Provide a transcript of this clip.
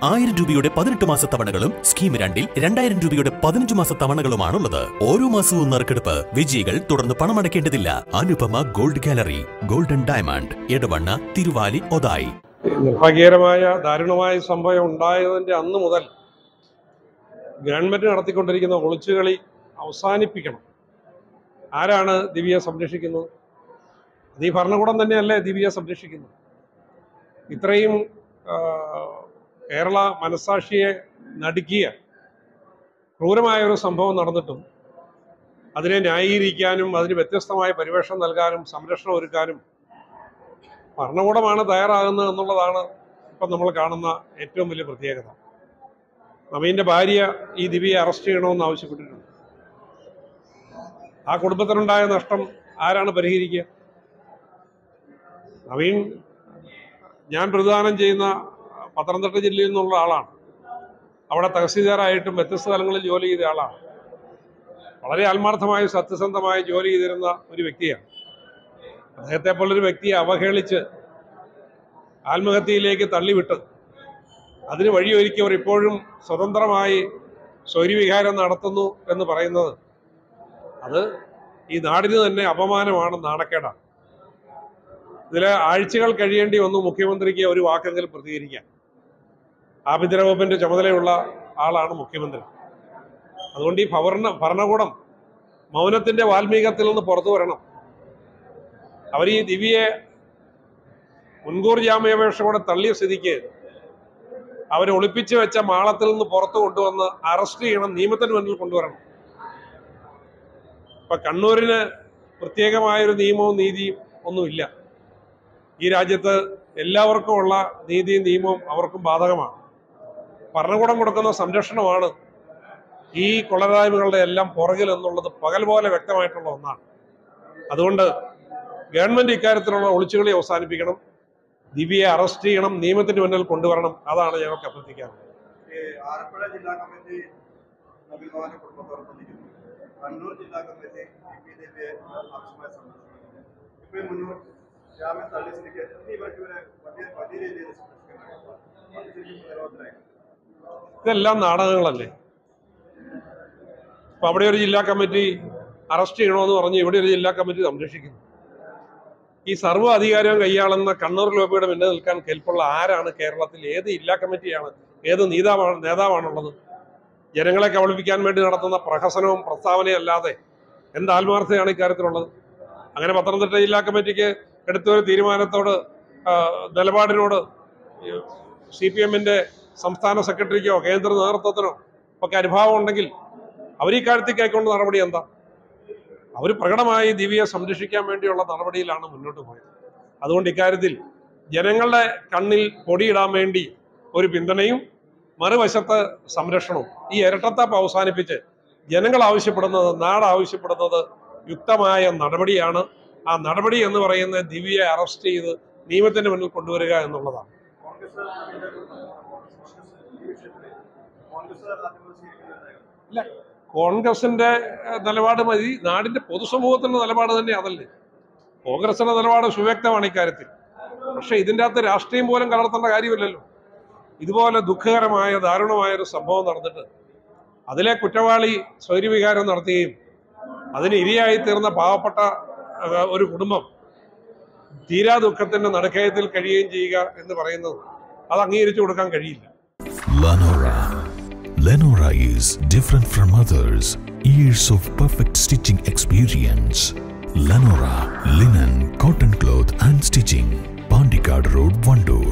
ആയിരം രൂപയുടെ പതിനെട്ട് മാസ തവണകളും സ്കീം രണ്ടിൽ രണ്ടായിരം രൂപയുടെ പതിനഞ്ച് മാസ തവണകളുമാണുള്ളത് ഓരോ മാസവും നറുക്കെടുപ്പ് വിജയികൾ തുടർന്ന് പണമടയ്ക്കേണ്ടതില്ല Anupama gold gallery golden diamond Edavanna Thiruvali Othayi നിർഭാഗ്യകരമായ ദാരുണമായ സംഭവം ഉണ്ടായതിന്റെ അന്ന് മുതൽ ഗവൺമെന്റ് നടത്തിക്കൊണ്ടിരിക്കുന്ന ഒളിച്ചുകളി അവസാനിപ്പിക്കണം ആരാണ് ദിവ്യയെ സംരക്ഷിക്കുന്നത് അത് ഈ ഭരണകൂടം തന്നെയല്ലേ ദിവ്യയെ സംരക്ഷിക്കുന്നത് ഇത്രയും ആ, കേരള മനസാക്ഷിയെ നടുക്കിയ ക്രൂരമായ ഒരു സംഭവം നടന്നിട്ടും അതിനെ ന്യായീകരിക്കാനും അതിന് വ്യത്യസ്തമായ പരിവേഷം നൽകാനും സംരക്ഷണം ഒരുക്കാനും ഭരണകൂടമാണ് തയ്യാറാകുന്നത് എന്നുള്ളതാണ് ഇപ്പം നമ്മൾ കാണുന്ന ഏറ്റവും വലിയ പ്രത്യേകത നവീൻ്റെ ഭാര്യ ഈ ദിവ്യയെ അറസ്റ്റ് ചെയ്യണമെന്ന് ആവശ്യപ്പെട്ടിട്ടുണ്ട് ആ കുടുംബത്തിനുണ്ടായ നഷ്ടം ആരാണ് പരിഹരിക്കുക നവീൻ ഞാൻ പ്രതിദാനം ചെയ്യുന്ന പത്തനംതിട്ട ജില്ലയിൽ നിന്നുള്ള ആളാണ് അവിടെ തഹസീൽദാറായിട്ടും വ്യത്യസ്ത തലങ്ങളിൽ ജോലി ചെയ്ത ആളാണ് വളരെ ആത്മാർത്ഥമായി സത്യസന്ധമായി ജോലി ചെയ്തിരുന്ന ഒരു വ്യക്തിയാണ് അദ്ദേഹത്തെ പോലൊരു വ്യക്തിയെ അവഹേളിച്ച് ആത്മഹത്യയിലേക്ക് തള്ളിവിട്ട് അതിന് വഴിയൊരുക്കിയവർ ഇപ്പോഴും സ്വതന്ത്രമായി സ്വൈര്യവിഹാരം നടത്തുന്നു എന്ന് പറയുന്നത് അത് ഈ നാടിന് തന്നെ അപമാനമാണ് നാണക്കേടാണ് ഇതിൽ ആഴ്ചകൾ കഴിയേണ്ടി വന്നു മുഖ്യമന്ത്രിക്ക് ഒരു വാക്കെങ്കിലും പ്രതികരിക്കാൻ ആഭ്യന്തര വകുപ്പിന്റെ ചുമതലയുള്ള ആളാണ് മുഖ്യമന്ത്രി അതുകൊണ്ട് ഈ ഭരണ ഭരണകൂടം മൗനത്തിന്റെ വാൽമീകത്തിൽ നിന്ന് പുറത്തു വരണം അവർ ഈ ദിവ്യയെ മുൻകൂർ ജാമ്യാപേക്ഷ കൂടെ തള്ളിയ സ്ഥിതിക്ക് അവരെ ഒളിപ്പിച്ചു വെച്ച മാളത്തിൽ നിന്ന് പുറത്തു കൊണ്ടുവന്ന് അറസ്റ്റ് ചെയ്യണം നിയമത്തിന് മുന്നിൽ കൊണ്ടുവരണം ഇപ്പൊ കണ്ണൂരിന് പ്രത്യേകമായൊരു നിയമവും നീതിയും ഒന്നുമില്ല ഈ രാജ്യത്ത് എല്ലാവർക്കും ഉള്ള നീതിയും നിയമവും അവർക്കും ബാധകമാണ് ഭരണകൂടം കൊടുക്കുന്ന സംരക്ഷണമാണ് ഈ കൊള്ളരായ്മകളുടെ എല്ലാം പുറകിൽ എന്നുള്ളത് പകൽ പോലെ വ്യക്തമായിട്ടുള്ള ഒന്നാണ് അതുകൊണ്ട് ഗവൺമെന്റ് ഇക്കാര്യത്തിലുള്ള ഒളിച്ചുകളി അവസാനിപ്പിക്കണം ദിവ്യയെ അറസ്റ്റ് ചെയ്യണം നിയമത്തിന് മുന്നിൽ കൊണ്ടുവരണം അതാണ് ഞങ്ങൾക്ക് അഭ്യർത്ഥിക്കാറുള്ളത് ഈ ആലപ്പുഴ ജില്ലാ കമ്മിറ്റി നബിൽഭവന്റെ കുടുംബത്തോടൊപ്പം നിൽക്കുന്നു കണ്ണൂർ ജില്ലാ കമ്മിറ്റി ടി പി ദേവിയെ ആവശ്യമായ സംരക്ഷിക്കുന്നു ഇപ്പൊ ഈ മുന്നൂർ ജാമ്യം തള്ളി സ്ഥിതിക്ക് ഇനി ഇവർക്ക് ഇവരെ വലിയ വലിയ രീതിയിൽ സംരക്ഷിക്കാൻ കഴിയും അത് ശരിക്കും നിലവത്തിലായി ഇതെല്ലാം നാടകങ്ങളല്ലേ അപ്പൊ അവിടെ ഒരു ജില്ലാ കമ്മിറ്റി അറസ്റ്റ് ചെയ്യണമെന്ന് പറഞ്ഞ് ഇവിടെ ഒരു ജില്ലാ കമ്മിറ്റി സംരക്ഷിക്കുന്നു ഈ സർവ്വ അധികാരവും കൈയാളുന്ന കണ്ണൂർ ലോബിയുടെ മുന്നിൽ നിൽക്കാൻ കെൽപ്പുള്ള ആരാണ് കേരളത്തിൽ ഏത് ജില്ലാ കമ്മിറ്റിയാണ് ഏത് നേതാവാണ് നേതാവാണുള്ളത് ജനങ്ങളെ കബളിപ്പിക്കാൻ വേണ്ടി നടത്തുന്ന പ്രഹസനവും പ്രസ്താവനയും അല്ലാതെ എന്ത് ആത്മാർത്ഥതയാണ് ഇക്കാര്യത്തിലുള്ളത് അങ്ങനെ പത്തനംതിട്ട ജില്ലാ കമ്മിറ്റിക്ക് എടുത്ത ഒരു തീരുമാനത്തോട് ആ, നിലപാടിനോട് സി പി എമ്മിന്റെ സംസ്ഥാന സെക്രട്ടറിക്കോ കേന്ദ്ര നേതൃത്വത്തിനോ ഒക്കെ അനുഭാവം ഉണ്ടെങ്കിൽ അവർ ഈ കാര്യത്തിൽ കൈക്കൊണ്ട് നടപടി എന്താ അവർ പ്രകടമായി ദിവ്യയെ സംരക്ഷിക്കാൻ വേണ്ടിയുള്ള നടപടിയിലാണ് മുന്നോട്ട് പോയത് അതുകൊണ്ട് ഇക്കാര്യത്തിൽ ജനങ്ങളുടെ കണ്ണിൽ പൊടിയിടാൻ വേണ്ടി ഒരു പിന്തുണയും മറുവശത്ത് സംരക്ഷണവും ഈ ഇരട്ടത്താപ്പ് അവസാനിപ്പിച്ച് ജനങ്ങൾ ആവശ്യപ്പെടുന്നത് നാട് ആവശ്യപ്പെടുന്നത് യുക്തമായ നടപടിയാണ് ആ നടപടി എന്ന് പറയുന്നത് ദിവ്യയെ അറസ്റ്റ് ചെയ്ത് നിയമത്തിന്റെ മുന്നിൽ കൊണ്ടുവരിക എന്നുള്ളതാണ് കോൺഗ്രസ് അതിന്റെ കോൺഗ്രസ് ഈ വിഷയത്തിൽ കോൺഗ്രസ് ആദ്യം സ്വീകരിക്കുന്നതായിരുന്നു ഇല്ല കോൺഗ്രസിന്റെ ഏഹ്, നിലപാട് മതി നാടിന്റെ പൊതുസമൂഹത്തിന്റെ നിലപാട് തന്നെ അതല്ലേ കോൺഗ്രസിന്റെ നിലപാട് സുവ്യക്തമാണ് ഇക്കാര്യത്തിൽ പക്ഷെ ഇതിൻ്റെ അകത്ത് രാഷ്ട്രീയം പോലും കലർത്തേണ്ട കാര്യമില്ലല്ലോ ഇതുപോലെ ദുഃഖകരമായ ദാരുണമായ ഒരു സംഭവം നടന്നിട്ട് അതിലെ കുറ്റവാളി സ്വൈര്യവികാരം നടത്തുകയും അതിന് ഇരയായി തീർന്ന പാവപ്പെട്ട ഏഹ്, ഒരു കുടുംബം തീരാ ദുഃഖത്തിന്റെ നടുക്കയത്തിൽ കഴിയുകയും ചെയ്യുക എന്ന് പറയുന്നത് അത് അംഗീകരിച്ചു കൊടുക്കാൻ കഴിയില്ല Lenora. Lenora is different from others. Years of perfect stitching experience. Lenora linen, cotton cloth and stitching. Pandikad Road, Vandoor.